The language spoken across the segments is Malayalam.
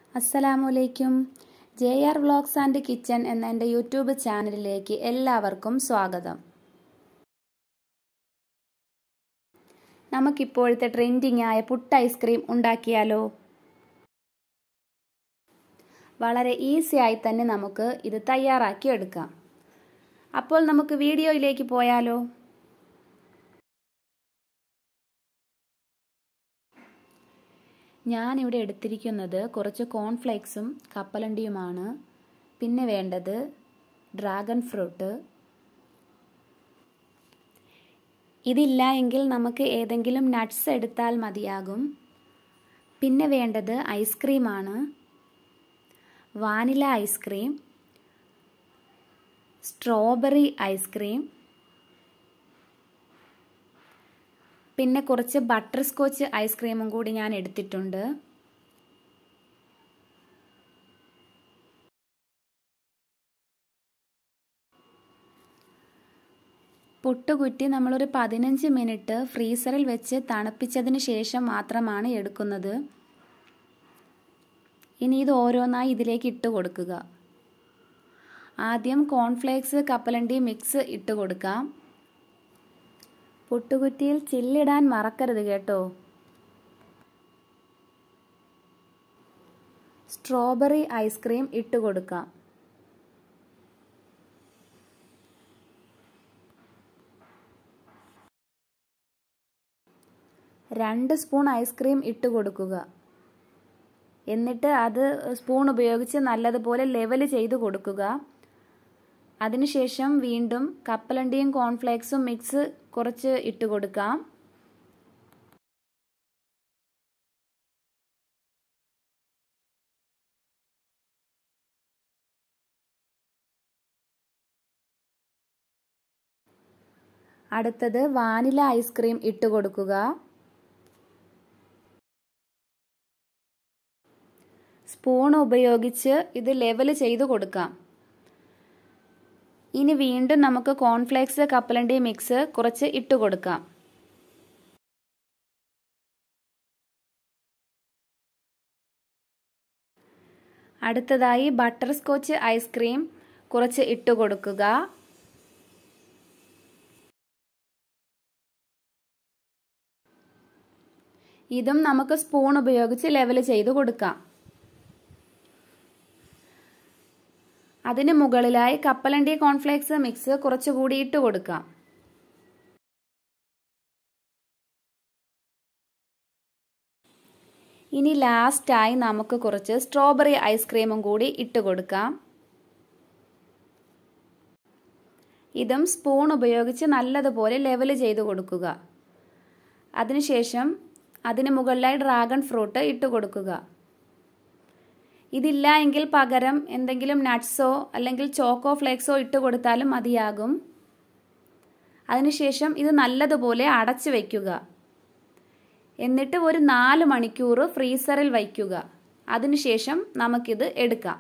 അസ്സലാമലൈക്കും J R vlogs and kitchen എന്ന എൻ്റെ യൂട്യൂബ് ചാനലിലേക്ക് എല്ലാവർക്കും സ്വാഗതം നമുക്കിപ്പോഴത്തെ ട്രെൻഡിങ് ആയ പുട്ട് ഐസ്ക്രീം ഉണ്ടാക്കിയാലോ വളരെ ഈസി ആയി തന്നെ നമുക്ക് ഇത് തയ്യാറാക്കി എടുക്കാം അപ്പോൾ നമുക്ക് വീഡിയോയിലേക്ക് പോയാലോ ഞാനിവിടെ എടുത്തിരിക്കുന്നത് കുറച്ച് കോൺഫ്ലേക്സും കപ്പലണ്ടിയുമാണ് പിന്നെ വേണ്ടത് ഡ്രാഗൺ ഫ്രൂട്ട് ഇതില്ല എങ്കിൽ നമുക്ക് ഏതെങ്കിലും നട്ട്സ് എടുത്താൽ മതിയാകും പിന്നെ വേണ്ടത് ഐസ്ക്രീമാണ് വാനില ഐസ്ക്രീം സ്ട്രോബെറി ഐസ്ക്രീം പിന്നെ കുറച്ച് ബട്ടർ സ്കോച്ച് ഐസ്ക്രീമും കൂടി ഞാൻ എടുത്തിട്ടുണ്ട് പുട്ടുകുറ്റി നമ്മളൊരു പതിനഞ്ച് മിനിറ്റ് ഫ്രീസറിൽ വെച്ച് തണുപ്പിച്ചതിന് ശേഷം മാത്രമാണ് എടുക്കുന്നത് ഇനി ഇത് ഓരോന്നായി ഇതിലേക്ക് ഇട്ട് കൊടുക്കുക ആദ്യം കോൺഫ്ലേക്സ് കപ്പലണ്ടി മിക്സ് ഇട്ട് കൊടുക്കാം പുട്ടുകുറ്റിയിൽ ചില്ലിടാൻ മറക്കരുത് കേട്ടോ സ്ട്രോബെറി ഐസ്ക്രീം ഇട്ട് കൊടുക്കാം രണ്ട് സ്പൂൺ ഐസ്ക്രീം ഇട്ട് കൊടുക്കുക എന്നിട്ട് അത് സ്പൂൺ ഉപയോഗിച്ച് നല്ലതുപോലെ ലെവൽ ചെയ്ത് കൊടുക്കുക അതിനുശേഷം വീണ്ടും കപ്പലണ്ടിയും കോൺഫ്ലേക്സും മിക്സ് കുറച്ച് ഇട്ട് കൊടുക്കാം അടുത്തത് വാനില ഐസ്ക്രീം ഇട്ട് കൊടുക്കുക സ്പൂൺ ഉപയോഗിച്ച് ഇത് ലെവൽ ചെയ്ത് കൊടുക്കാം ഇനി വീണ്ടും നമുക്ക് കോൺഫ്ലേക്സ് കപ്പലണ്ടി മിക്സ് കുറച്ച് ഇട്ട് കൊടുക്കാം അടുത്തതായി ബട്ടർ സ്കോച്ച് ഐസ്ക്രീം കുറച്ച് ഇട്ട് കൊടുക്കുക ഇതും നമുക്ക് സ്പൂൺ ഉപയോഗിച്ച് ലെവൽ ചെയ്ത് കൊടുക്കാം അതിന് മുകളിലായി കപ്പലണ്ടി കോൺഫ്ലേക്സ് മിക്സ് കുറച്ചുകൂടി ഇട്ട് കൊടുക്കാം ഇനി ലാസ്റ്റായി നമുക്ക് കുറച്ച് സ്ട്രോബെറി ഐസ്ക്രീമും കൂടി ഇട്ട് കൊടുക്കാം ഇതും സ്പൂൺ ഉപയോഗിച്ച് നല്ലതുപോലെ ലെവൽ ചെയ്ത് കൊടുക്കുക അതിനുശേഷം അതിന് മുകളിലായി ഡ്രാഗൺ ഫ്രൂട്ട് ഇട്ട് കൊടുക്കുക ഇതില്ല എങ്കിൽ പകരം എന്തെങ്കിലും നട്ട്സോ അല്ലെങ്കിൽ ചോക്കോ ഫ്ലേക്സോ ഇട്ട് കൊടുത്താലും മതിയാകും അതിനുശേഷം ഇത് നല്ലതുപോലെ അടച്ചു വയ്ക്കുക എന്നിട്ട് ഒരു നാല് മണിക്കൂർ ഫ്രീസറിൽ വയ്ക്കുക അതിനുശേഷം നമുക്കിത് എടുക്കാം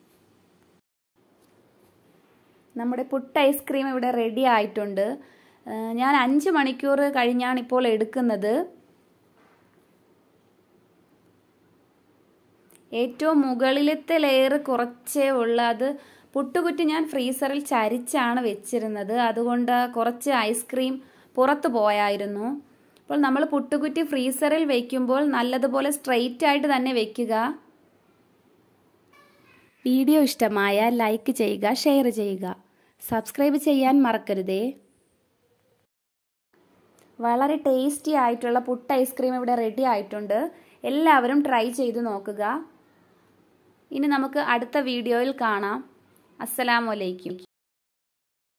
നമ്മുടെ പുട്ട് ഐസ്ക്രീം ഇവിടെ റെഡി ആയിട്ടുണ്ട് ഞാൻ അഞ്ച് മണിക്കൂർ കഴിഞ്ഞാണ് ഇപ്പോൾ എടുക്കുന്നത് ഏറ്റവും മുകളിലത്തെ ലെയർ കുറച്ചേ ഉള്ളൂ അത് പുട്ടുകുറ്റി ഞാൻ ഫ്രീസറിൽ ചരിച്ചാണ് വെച്ചിരുന്നത് അതുകൊണ്ട് കുറച്ച് ഐസ്ക്രീം പുറത്തു പോയായിരുന്നു അപ്പോൾ നമ്മൾ പുട്ടുകുറ്റി ഫ്രീസറിൽ വയ്ക്കുമ്പോൾ നല്ലതുപോലെ സ്ട്രെയിറ്റ് ആയിട്ട് തന്നെ വെക്കുക വീഡിയോ ഇഷ്ടമായ ലൈക്ക് ചെയ്യുക ഷെയർ ചെയ്യുക സബ്സ്ക്രൈബ് ചെയ്യാൻ മറക്കരുതേ വളരെ ടേസ്റ്റി ആയിട്ടുള്ള പുട്ട് ഐസ്ക്രീം ഇവിടെ റെഡി ആയിട്ടുണ്ട് എല്ലാവരും ട്രൈ ചെയ്ത് നോക്കുക ഇനി നമുക്ക് അടുത്ത വീഡിയോയിൽ കാണാം അസ്സലാമലൈക്കും